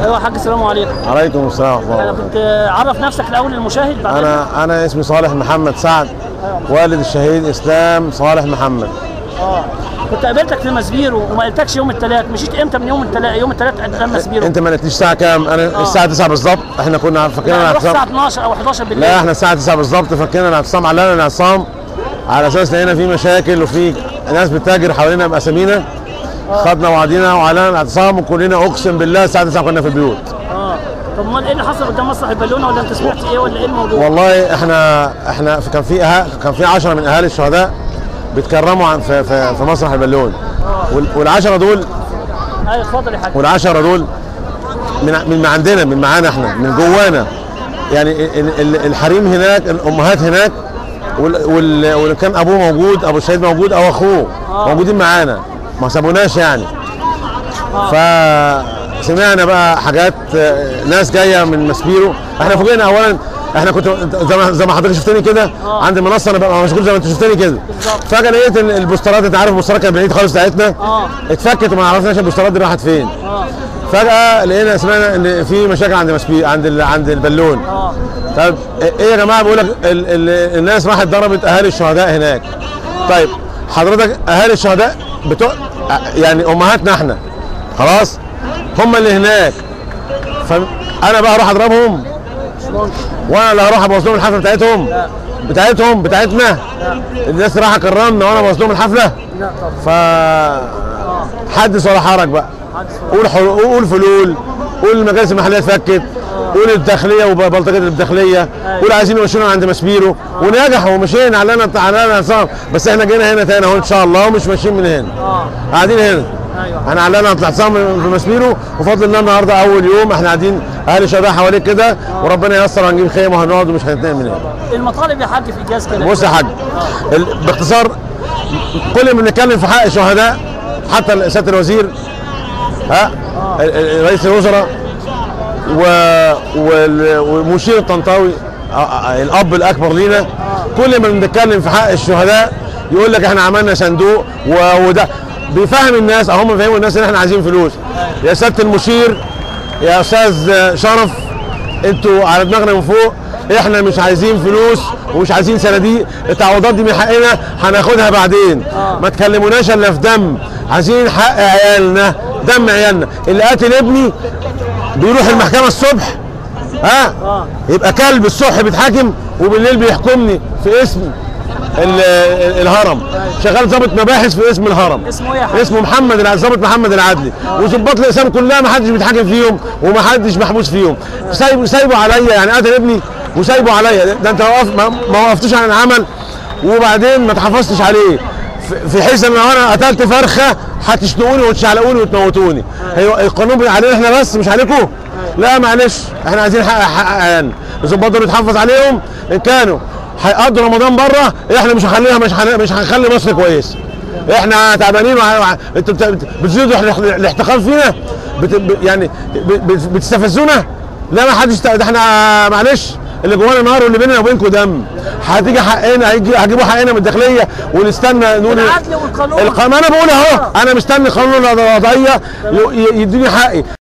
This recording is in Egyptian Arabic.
ايوه يا حاج السلام عليكم عليكم السلام ورحمه انا الله كنت عرف نفسك الاول للمشاهد بعد إذنك. انا انا اسمي صالح محمد سعد والد الشهيد اسلام صالح محمد اه كنت قابلتك في مسبيرو وما قلتكش يوم الثلاث مشيت امتى من يوم الثلاث يوم الثلاث قدام مسبيرو انت ما قلتليش الساعه كام انا الساعه 9 بالظبط احنا كنا فاكرين يعني على رحت الساعه اعتصام 12 او 11 بالليل لا احنا الساعه 9 بالظبط فاكرين على اعتصام علقنا الاعتصام على اساس لقينا في مشاكل وفي ناس بتتاجر حوالينا باسامينا خدنا وعدينا وعلقنا الاعتصام وكلنا اقسم بالله الساعه 9 كنا في البيوت اه طب امال ايه اللي حصل قدام مسرح البالونه ولا انت سمعت ايه ولا ايه الموضوع؟ والله احنا احنا كان في أه... كان في 10 من اهالي الشهداء بيتكرموا عن في, في, في مسرح البالون وال- والعشرة دول ايوه اتفضل يا حاج والعشرة دول من من ما عندنا من معانا احنا من جوانا يعني ال- ال- الحريم هناك الامهات هناك وال- وال- واللي كان ابوه موجود ابو الشهيد موجود او اخوه موجودين معانا ما سابوناش يعني فسمعنا بقى حاجات آه، ناس جايه من مسبيرو احنا فوجئنا اولا احنا كنت زي ما زي ما حضرتك شفتني كده عند المنصه انا ببقى مشغول زي ما انت شفتني كده فجاه لقيت ال- البوسترات انت عارف البوسترات كانت بعيد خالص بتاعتنا اه اتفكت وما عرفناش البوسترات دي راحت فين اه فجاه لقينا سمعنا ان في مشاكل عند مسبي عند ال... عند البالون اه طيب ايه يا جماعه بيقول لك ال... ال... الناس راحت ضربت اهالي الشهداء هناك طيب حضرتك اهالي الشهداء بتوع يعني امهاتنا احنا خلاص هم اللي هناك فانا بقى اروح اضربهم مش ممكن وانا اللي هروح ابوظ لهم الحفله بتاعتهم لا بتاعتهم بتاعتنا الناس راح كرمنا وانا ابوظ لهم الحفله لا طب ف حدث ولا حرج بقى حدث قول حلول قول فلول قول المجالس المحليه اتفكت قول الداخليه وبلطجه الداخليه قول عايزين يمشونا عند مسبيرو ونجحوا ومشينا علينا علينا عصام بس احنا جينا هنا تاني اهو ان شاء الله ومش ماشيين من هنا اه قاعدين هنا ايوه احنا علينا عصام في مسبيرو وفضل الله النهارده اول يوم احنا قاعدين اهل الشهداء حواليك كده وربنا ييسر هنجيب خيمه وهنقعد ومش هنتنقل من هنا المطالب يا حاج في ايجاز كده بص يا حاج ال- باختصار كل ما بنتكلم في حق الشهداء حتى سياده الوزير ها ال- ال- رئيس الوزراء و... وال- ومشير الطنطاوي آه، آه، الاب الاكبر لينا كل ما بنتكلم في حق الشهداء يقول لك احنا عملنا صندوق و... وده بيفهم الناس او هم بيفهموا الناس ان احنا عايزين فلوس يا سياده المشير يا استاذ شرف انتوا على دماغنا من فوق احنا مش عايزين فلوس ومش عايزين صناديق التعويضات دي من حقنا هناخدها بعدين ما تكلموناش الا في دم عايزين حق عيالنا دم عيالنا اللي قاتل ابني بيروح المحكمه الصبح ها اه يبقى كلب الصبح بيتحاكم وبالليل بيحكمني في اسم ال- ال- الهرم شغال ضابط مباحث في اسم الهرم اسمه ايه يا حاج؟ اسمه محمد الع- ضابط محمد العدلي وظباط الاقسام كلها ما حدش بيتحاكم فيهم وما حدش محبوس فيهم سايبه سايبه عليا يعني قتل ابني وسايبه عليا ده انت وقف ما, ما وقفتوش عن العمل وبعدين ما تحفظتش عليه في- في حيث ان لو انا قتلت فرخه هتشنقوني وتشعلقوني وتموتوني هي القانون علينا احنا بس مش عليكم لا معلش احنا عايزين حق حق عيالنا الظباط دول يتحفظ عليهم ان كانوا هيقضوا رمضان بره احنا مش هنخليها مش هن- مش هنخلي مصر كويس احنا تعبانين وع- وع- انتوا بت- بتزيدوا الاح- الاحتقان فينا بت ب- يعني ب- بت- بتستفزونا لا ما حدش ت- ده احنا معلش اللي جوانا نار واللي بيننا وبينكم دم هتيجي حقنا هيجي هجيبوا حقنا من الداخليه ونستنى نقول العدل والقانون القانون انا بقول اهو انا مستني قانون الوضعيه ي- ي- يديني حقي